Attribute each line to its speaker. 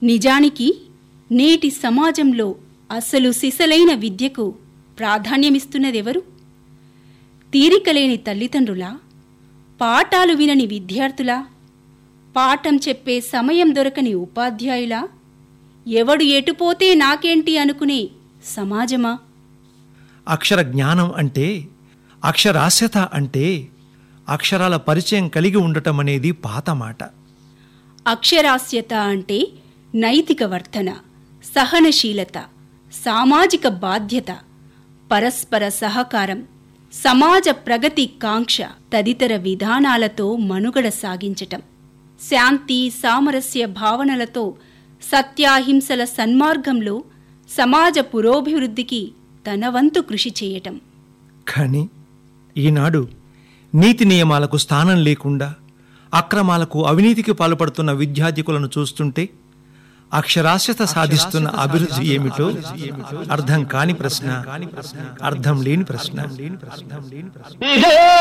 Speaker 1: నిజానికి నేటి సమాజంలో అసలు సిసలైన విద్యకు ప్రాధాన్యమిస్తున్నదెవరు తీరికలేని తల్లిదండ్రులా పాఠాలు వినని విద్యార్థులా పాఠం చెప్పే సమయం దొరకని ఉపాధ్యాయులా ఎవడు ఎటుపోతే నాకేంటి అనుకునే సమాజమా
Speaker 2: అక్షర జ్ఞానం అంటే అక్షరాస్యత అంటే అక్షరాల పరిచయం కలిగి ఉండటం అనేది పాత మాట
Speaker 1: అక్షరాస్యత అంటే నైతిక వర్తన సహనశీలత సామాజిక బాధ్యత పరస్పర సహకారం సమాజ ప్రగతి కాంక్ష తదితర విధానాలతో మనుగడ సాగించటం శాంతి సామరస్య భావనలతో సత్యాహింసల సన్మార్గంలో సమాజ పురోభివృద్ధికి తన వంతు కృషి చేయటం
Speaker 2: కానీ ఈనాడు నీతి నియమాలకు స్థానం లేకుండా అక్రమాలకు అవినీతికి పాల్పడుతున్న విద్యార్థికులను చూస్తుంటే అక్షరాస్యత సాధిస్తున్న అభివృద్ధి ఏమిటో అర్థం కాని ప్రశ్న అర్థం లేని ప్రశ్న
Speaker 3: ఇదే